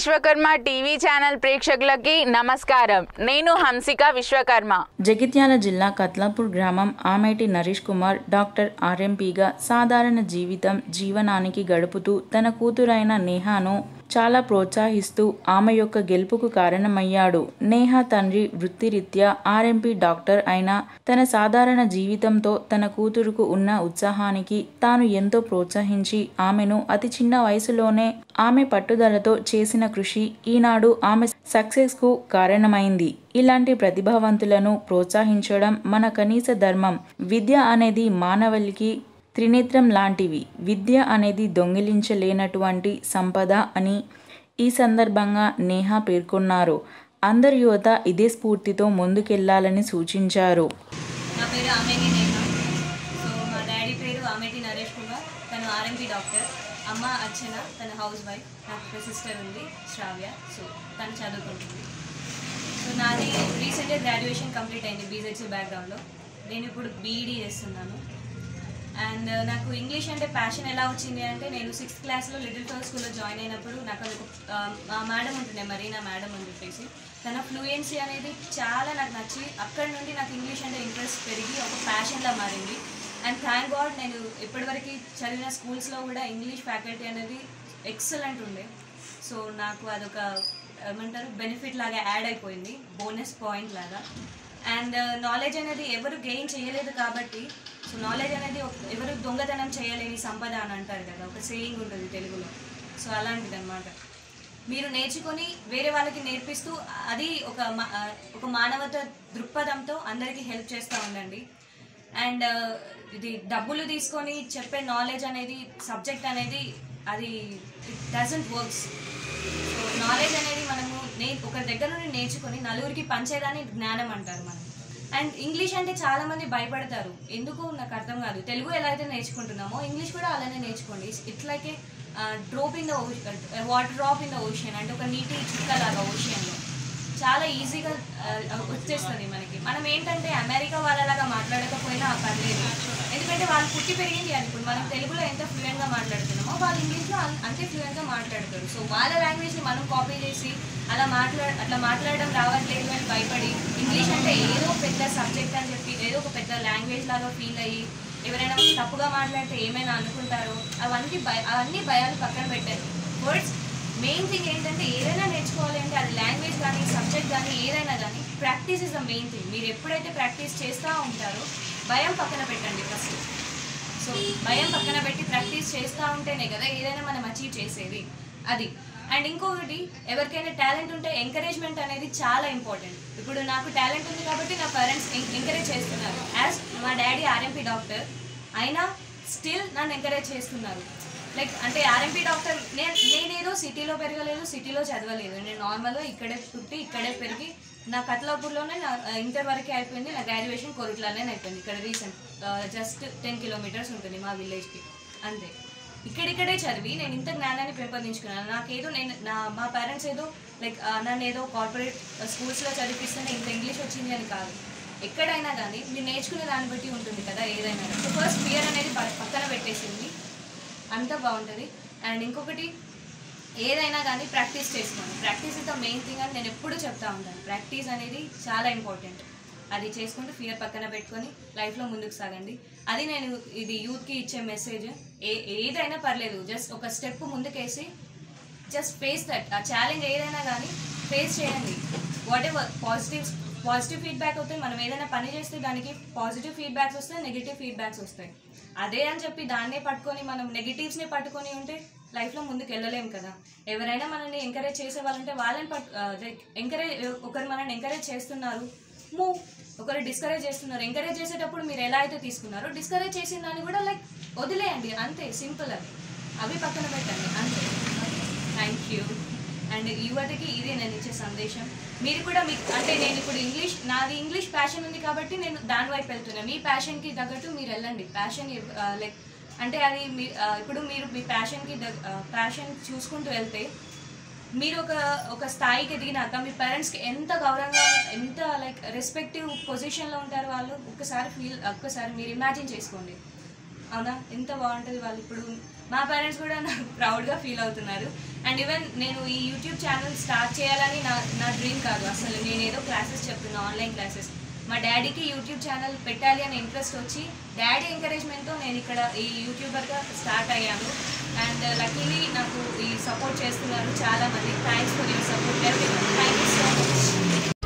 Vishwakarma TV channel ప్రేక్షకులకి నమస్కారం నేను హంసిక విశ్వకర్మ జగిత్యాల జిల్లా కత్లాపూర్ గ్రామం ఆమెటి నరేష్ కుమార్ డాక్టర్ ఆర్ఎంపీగా సాధారణ జీవితం జీవనానికి గడుపుతూ తన కూతురైన నేహాను చాలా ప్రోత్సహిస్తూ ఆమె యొక్క గెలుపుకు కారణమయ్యాడు నేహా తండ్రి వృత్తిరీత్యా ఆర్ఎంపీ డాక్టర్ అయిన తన సాధారణ జీవితంతో తన కూతురుకు ఉన్న ఉత్సాహానికి తాను ఎంతో ప్రోత్సహించి ఆమెను అతి చిన్న వయసులోనే ఆమె పట్టుదలతో చేసిన కృషి ఈనాడు ఆమె సక్సెస్కు కారణమైంది ఇలాంటి ప్రతిభావంతులను ప్రోత్సహించడం మన కనీస ధర్మం విద్య అనేది మానవులకి త్రినేత్రం లాంటివి విద్య అనేది దొంగిలించలేనటువంటి సంపద అని ఈ సందర్భంగా నేహా పేర్కొన్నారు అందరి యువత ఇదే స్ఫూర్తితో ముందుకెళ్లాలని సూచించారు నా పేరు ఆమెటి నేహ సో మా డాడీ పేరు ఆమెటి నరేష్ కుమార్ తను ఆర్ఎంపీ డాక్టర్ అమ్మ అర్చన తన హౌస్ వైఫ్ నాకు ఒక సిస్టర్ ఉంది శ్రావ్య సో తను చదువుకుంటుంది సో నాది రీసెంట్గా గ్రాడ్యుయేషన్ కంప్లీట్ అయింది బీజెడ్సీ బ్యాక్గ్రౌండ్లో నేను ఇప్పుడు బీఈడీ చేస్తున్నాను అండ్ నాకు ఇంగ్లీష్ అంటే ప్యాషన్ ఎలా వచ్చింది అంటే నేను సిక్స్త్ క్లాస్లో లిటిల్ ఫ్లవర్ స్కూల్లో జాయిన్ అయినప్పుడు నాకు అది ఒక ఆ, మా మేడం ఉంటుండే మరీనా మేడం అని చెప్పేసి తన ఫ్లూయెన్సీ అనేది చాలా నాకు నచ్చి అక్కడ నుండి నాకు ఇంగ్లీష్ అంటే ఇంట్రెస్ట్ పెరిగి ఒక ప్యాషన్లా మారింది అండ్ థ్యాంక్ గాడ్ నేను ఇప్పటివరకు చదివిన స్కూల్స్లో కూడా ఇంగ్లీష్ ఫ్యాకల్టీ అనేది ఎక్సలెంట్ ఉండే సో నాకు అదొక ఏమంటారు బెనిఫిట్ లాగా యాడ్ అయిపోయింది బోనస్ పాయింట్ లాగా అండ్ నాలెడ్జ్ అనేది ఎవరు గెయిన్ చేయలేదు కాబట్టి సో నాలెడ్జ్ అనేది ఒక- ఎవరు దొంగతనం చేయలేని సంపద అని అంటారు కదా ఒక సేయింగ్ ఉంటుంది తెలుగులో సో అలాంటిది అనమాట మీరు నేర్చుకొని వేరే వాళ్ళకి నేర్పిస్తూ అది ఒక మా- ఆ, ఒక మానవత దృక్పథంతో అందరికీ హెల్ప్ చేస్తూ ఉండండి అండ్ ఇది డబ్బులు తీసుకొని చెప్పే నాలెడ్జ్ అనేది సబ్జెక్ట్ అనేది అది it doesn't works so knowledge అనేది మనము నే ఒకరి దగ్గర నుండి నేర్చుకొని నలుగురికి పంచేదాన్ని జ్ఞానం అంటారు మనం అండ్ ఇంగ్లీష్ అంటే చాలా మంది భయపడతారు ఎందుకు నాకు అర్థం కాదు తెలుగు ఎలా అయితే నేర్చుకుంటున్నామో ఇంగ్లీష్ కూడా అలానే నేర్చుకోండి it's like a drop in the water drop in the ocean అంటే ఒక నీటి చుక్కలాగా ఓషన్లో చాలా ఈజీగా వచ్చేస్తుంది మనకి మనం ఏంటంటే అమెరికా వాళ్ళలాగా మాట్లాడకపోయినా పర్లేదు ఎందుకంటే వాళ్ళు పుట్టి పెరిగింది అది ఇప్పుడు మనం తెలుగులో ఎంత ఫ్లూయెంట్గా మాట్లాడుతున్నామో వాళ్ళు ఇంగ్లీష్లో అన్- అంతే ఫ్లూయెంట్గా మాట్లాడతారు సో వాళ్ళ లాంగ్వేజ్ని మనం కాపీ చేసి అలా మాట్లా అట్లా మాట్లాడడం రావట్లేదు అని భయపడి ఇంగ్లీష్ అంటే ఏదో పెద్ద సబ్జెక్ట్ అని చెప్పి ఏదో ఒక పెద్ద లాంగ్వేజ్ లాగా ఫీల్ అయ్యి ఎవరైనా తప్పుగా మాట్లాడితే ఏమైనా అనుకుంటారో అవన్నీ భయ అవన్నీ భయాలు పక్కన పెట్టారు వర్డ్స్ మెయిన్ థింగ్ ఏంటంటే ఏదైనా నేర్చుకోవాలి అంటే అది లాంగ్వేజ్ కానీ సబ్జెక్ట్ కానీ ఏదైనా కానీ practice is the main thing మీరు ఎప్పుడైతే ప్రాక్టీస్ చేస్తూ ఉంటారో భయం పక్కన పెట్టండి ఫస్ట్ సో భయం పక్కన పెట్టి ప్రాక్టీస్ చేస్తూ ఉంటేనే కదా ఏదైనా మనం అచీవ్ చేసేది అది అండ్ ఇంకొకటి ఎవరికైనా టాలెంట్ ఉంటే ఎంకరేజ్మెంట్ అనేది చాలా ఇంపార్టెంట్ ఇప్పుడు నాకు టాలెంట్ ఉంది కాబట్టి నా పేరెంట్స్ ఎంకరేజ్ చేస్తున్నారు యాజ్ మా డాడీ ఆర్ఎంపీ డాక్టర్ అయినా స్టిల్ నన్ను ఎంకరేజ్ చేస్తున్నారు లైక్ అంటే ఆర్ఎంపీ డాక్టర్ నేను నేనేదో సిటీలో పెరగలేదు సిటీలో చదవలేదు నేను నార్మల్గా ఇక్కడే పుట్టి ఇక్కడే పెరిగి నా కత్లాపూర్లోనే నా ఇంటర్ వరకే అయిపోయింది నా గ్రాడ్యుయేషన్ కొరుట్లానే అయిపోయింది ఇక్కడ రీసెంట్ జస్ట్ టెన్ కిలోమీటర్స్ ఉంటుంది మా విలేజ్కి అంతే ఇక్కడిక్కడే చదివి నేను ఇంత జ్ఞానాన్ని పెంపొందించుకున్నాను నాకేదో నేను నా మా పేరెంట్స్ ఏదో లైక్ నన్ను ఏదో కార్పొరేట్ స్కూల్స్లో చదివిపిస్తేనే ఇంత ఇంగ్లీష్ వచ్చింది అని కాదు ఎక్కడైనా కానీ మీరు నేర్చుకునే దాన్ని బట్టి ఉంటుంది కదా ఏదైనా సో ఫస్ట్ ఫియర్ అనేది ప- పక్కన పెట్టేసింది అంతా బాగుంటుంది అండ్ ఇంకొకటి ఏదైనా కానీ ప్రాక్టీస్ చేసుకోండి practice is the main thing అని నేను ఎప్పుడూ చెప్తా ఉంటాను ప్రాక్టీస్ అనేది చాలా ఇంపార్టెంట్ అది చేసుకుంటూ ఫియర్ పక్కన పెట్టుకొని లైఫ్లో ముందుకు సాగండి అది నేను ఇది యూత్కి ఇచ్చే మెసేజ్ ఏ ఏదైనా పర్లేదు జస్ట్ ఒక స్టెప్ ముందుకేసి జస్ట్ ఫేస్ దట్ ఆ ఛాలెంజ్ ఏదైనా కానీ ఫేస్ చేయండి whatever positive positive feedback అవుతాయి మనం ఏదైనా పని చేస్తే దానికి పాజిటివ్ ఫీడ్బ్యాక్స్ వస్తాయి నెగిటివ్ ఫీడ్బ్యాక్స్ వస్తాయి అదే అని చెప్పి దాన్నే పట్టుకొని మనం నెగిటివ్స్ని పట్టుకొని ఉంటే లైఫ్లో ముందుకు వెళ్ళలేం కదా ఎవరైనా మనల్ని ఎంకరేజ్ చేసే వాళ్ళంటే వాళ్ళని పట్టు ఎంకరేజ్ ఒకరు మనల్ని ఎంకరేజ్ చేస్తున్నారు మూవ్ ఒకరు డిస్కరేజ్ చేస్తున్నారు ఎంకరేజ్ చేసేటప్పుడు మీరు ఎలా అయితే తీసుకున్నారో డిస్కరేజ్ చేసిన దాన్ని కూడా లైక్ వదిలేయండి అంతే సింపుల్ అది అవి పక్కన పెట్టండి అంతే థ్యాంక్ యూ అండ్ యువతకి ఇదే నేను ఇచ్చే సందేశం మీరు కూడా మీకు అంటే నేను ఇప్పుడు ఇంగ్లీష్ నాది ఇంగ్లీష్ ప్యాషన్ ఉంది కాబట్టి నేను దాని వైపు వెళ్తున్నాను మీ ప్యాషన్కి తగ్గట్టు మీరు వెళ్ళండి ప్యాషన్ లైక్ అంటే అది మీ ఆ, ఇప్పుడు మీరు మీ ప్యాషన్కి ప్యాషన్ చూసుకుంటూ వెళ్తే మీరు ఒక ఒక స్థాయికి ఎదిగినాక మీ పేరెంట్స్కి ఎంత గౌరవంగా ఎంత లైక్ రెస్పెక్టివ్ పొజిషన్లో ఉంటారు వాళ్ళు ఒక్కసారి ఫీల్ ఒక్కసారి మీరు ఇమాజిన్ చేసుకోండి అవునా ఎంత బాగుంటుంది వాళ్ళు ఇప్పుడు మా పేరెంట్స్ కూడా నాకు ప్రౌడ్గా ఫీల్ అవుతున్నారు అండ్ ఈవెన్ నేను ఈ యూట్యూబ్ ఛానల్ స్టార్ట్ చేయాలని నా నా డ్రీమ్ కాదు అసలు నేను ఏదో క్లాసెస్ చెప్తున్నా ఆన్లైన్ క్లాసెస్ మా డాడీకి యూట్యూబ్ ఛానల్ పెట్టాలి అని ఇంట్రెస్ట్ వచ్చి డాడీ ఎంకరేజ్మెంట్తో నేను ఇక్కడ ఈ యూట్యూబర్గా స్టార్ట్ అయ్యాను అండ్ లక్కీలీ నాకు ఈ సపోర్ట్ చేస్తున్నారు చాలామంది థ్యాంక్స్ ఫర్ యూర్ సపోర్ట్ ఎవరి థ్యాంక్ యూ సో మచ్